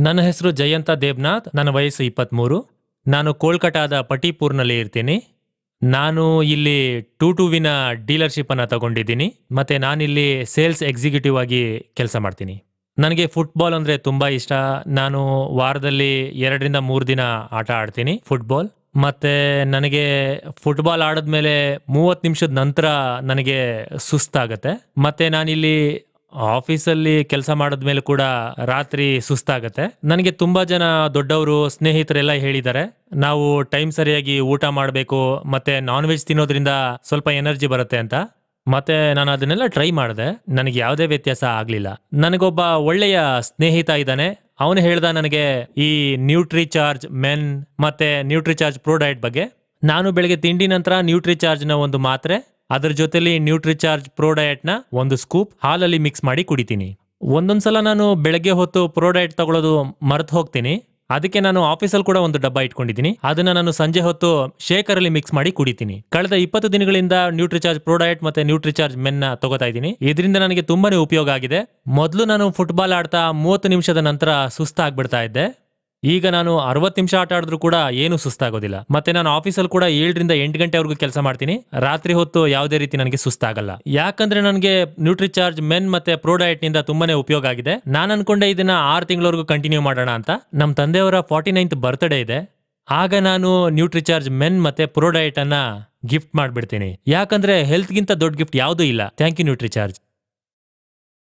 ನನ್ನ ಹೆಸರು ಜಯಂತ ದೇವ್ನಾಥ್ ನನ್ನ ವಯಸ್ಸು ಇಪ್ಪತ್ತ್ಮೂರು ನಾನು ಕೋಲ್ಕಟಾದ ಪಟಿಪೂರ್ನಲ್ಲಿ ಇರ್ತೀನಿ ನಾನು ಇಲ್ಲಿ ಟೂ ಟೂವಿನ ಡೀಲರ್ಶಿಪ್ಪನ್ನು ತಗೊಂಡಿದ್ದೀನಿ ಮತ್ತು ನಾನಿಲ್ಲಿ ಸೇಲ್ಸ್ ಎಕ್ಸಿಕ್ಯೂಟಿವ್ ಆಗಿ ಕೆಲಸ ಮಾಡ್ತೀನಿ ನನಗೆ ಫುಟ್ಬಾಲ್ ಅಂದರೆ ತುಂಬ ಇಷ್ಟ ನಾನು ವಾರದಲ್ಲಿ ಎರಡರಿಂದ ಮೂರು ದಿನ ಆಟ ಆಡ್ತೀನಿ ಫುಟ್ಬಾಲ್ ಮತ್ತೆ ನನಗೆ ಫುಟ್ಬಾಲ್ ಆಡಿದ್ಮೇಲೆ ಮೂವತ್ತು ನಿಮಿಷದ ನಂತರ ನನಗೆ ಸುಸ್ತಾಗತ್ತೆ ಮತ್ತೆ ನಾನಿಲ್ಲಿ ಆಫೀಸಲ್ಲಿ ಕೆಲಸ ಮಾಡಿದ್ಮೇಲೆ ಕೂಡ ರಾತ್ರಿ ಸುಸ್ತಾಗತ್ತೆ ನನಗೆ ತುಂಬಾ ಜನ ದೊಡ್ಡವರು ಸ್ನೇಹಿತರೆಲ್ಲ ಹೇಳಿದ್ದಾರೆ ನಾವು ಟೈಮ್ ಸರಿಯಾಗಿ ಊಟ ಮಾಡಬೇಕು ಮತ್ತೆ ನಾನ್ ವೆಜ್ ತಿನ್ನೋದ್ರಿಂದ ಸ್ವಲ್ಪ ಎನರ್ಜಿ ಬರುತ್ತೆ ಅಂತ ಮತ್ತೆ ನಾನು ಅದನ್ನೆಲ್ಲ ಟ್ರೈ ಮಾಡಿದೆ ನನಗೆ ಯಾವುದೇ ವ್ಯತ್ಯಾಸ ಆಗಲಿಲ್ಲ ನನಗೊಬ್ಬ ಒಳ್ಳೆಯ ಸ್ನೇಹಿತ ಇದ್ದಾನೆ ಅವನು ಹೇಳ್ದ ನನಗೆ ಈ ನ್ಯೂಟ್ರಿ ಚಾರ್ಜ್ ಮೆನ್ ಮತ್ತೆ ನ್ಯೂಟ್ರಿ ಚಾರ್ಜ್ ಪ್ರೋ ಡಯಟ್ ಬಗ್ಗೆ ನಾನು ಬೆಳಗ್ಗೆ ತಿಂಡಿ ನಂತರ ನ್ಯೂಟ್ರಿ ಚಾರ್ಜ್ನ ಒಂದು ಮಾತ್ರೆ ಅದ್ರ ಜೊತೆಲಿ ನ್ಯೂಟ್ರಿ ಚಾರ್ಜ್ ಪ್ರೋ ಡಯಟ್ನ ಒಂದು ಸ್ಕೂಪ್ ಹಾಲಲ್ಲಿ ಮಿಕ್ಸ್ ಮಾಡಿ ಕುಡಿತೀನಿ ಒಂದೊಂದ್ಸಲ ನಾನು ಬೆಳಗ್ಗೆ ಹೊತ್ತು ಪ್ರೋ ಡಯಟ್ ತಗೊಳ್ಳೋದು ಮರೆತು ಹೋಗ್ತೀನಿ ಅದಕ್ಕೆ ನಾನು ಆಫೀಸಲ್ಲಿ ಕೂಡ ಒಂದು ಡಬ್ಬ ಇಟ್ಕೊಂಡಿದ್ದೀನಿ ಅದನ್ನ ನಾನು ಸಂಜೆ ಹೊತ್ತು ಶೇಕರಲ್ಲಿ ಮಿಕ್ಸ್ ಮಾಡಿ ಕುಡಿತೀನಿ ಕಳೆದ ಇಪ್ಪತ್ತು ದಿನಗಳಿಂದ ನ್ಯೂಟ್ರಿಚಾರ್ಜ್ ಪ್ರೋಡಯಟ್ ಮತ್ತೆ ನ್ಯೂಟ್ರಿಚಾರ್ಜ್ ಮೆನ್ನ ತಗೋತಾ ಇದ್ದೀನಿ ಇದರಿಂದ ನನಗೆ ತುಂಬಾನೇ ಉಪಯೋಗ ಆಗಿದೆ ಮೊದಲು ನಾನು ಫುಟ್ಬಾಲ್ ಆಡ್ತಾ ಮೂವತ್ತು ನಿಮಿಷದ ನಂತರ ಸುಸ್ತಾಗ್ಬಿಡ್ತಾ ಇದ್ದೆ ಈಗ ನಾನು ಅರವತ್ತು ನಿಮಿಷ ಆಟ ಆಡಿದ್ರು ಕೂಡ ಏನು ಸುಸ್ತಾಗೋದಿಲ್ಲ ಮತ್ತೆ ನಾನು ಆಫೀಸಲ್ಲಿ ಕೂಡ ಏಳರಿಂದ ಎಂಟು ಗಂಟೆವರೆಗೂ ಕೆಲಸ ಮಾಡ್ತೀನಿ ರಾತ್ರಿ ಹೊತ್ತು ಯಾವುದೇ ರೀತಿ ನನಗೆ ಸುಸ್ತಾಗಲ್ಲ ಯಾಕಂದ್ರೆ ನನಗೆ ನ್ಯೂಟ್ರಿಚಾರ್ಜ್ ಮೆನ್ ಮತ್ತೆ ಪ್ರೋಡಯಟ್ ನಿಂದ ತುಂಬಾನೇ ಉಪಯೋಗ ಆಗಿದೆ ನಾನು ಅನ್ಕೊಂಡೆ ಇದನ್ನ ಆರು ತಿಂಗಳವರೆಗೂ ಕಂಟಿನ್ಯೂ ಮಾಡೋಣ ಅಂತ ನಮ್ಮ ತಂದೆಯವರ ಫಾರ್ಟಿ ನೈನ್ತ್ ಬರ್ತ್ಡೇ ಇದೆ ಆಗ ನಾನು ನ್ಯೂಟ್ರಿಚಾರ್ಜ್ ಮೆನ್ ಮತ್ತೆ ಪ್ರೋಡಯಟ್ ಅನ್ನ ಗಿಫ್ಟ್ ಮಾಡ್ಬಿಡ್ತೀನಿ ಯಾಕಂದ್ರೆ ಹೆಲ್ತ್ಗಿಂತ ದೊಡ್ಡ ಗಿಫ್ಟ್ ಯಾವುದೂ ಇಲ್ಲ ಥ್ಯಾಂಕ್ ಯು ನ್ಯೂಟ್ರಿಚಾರ್ಜ್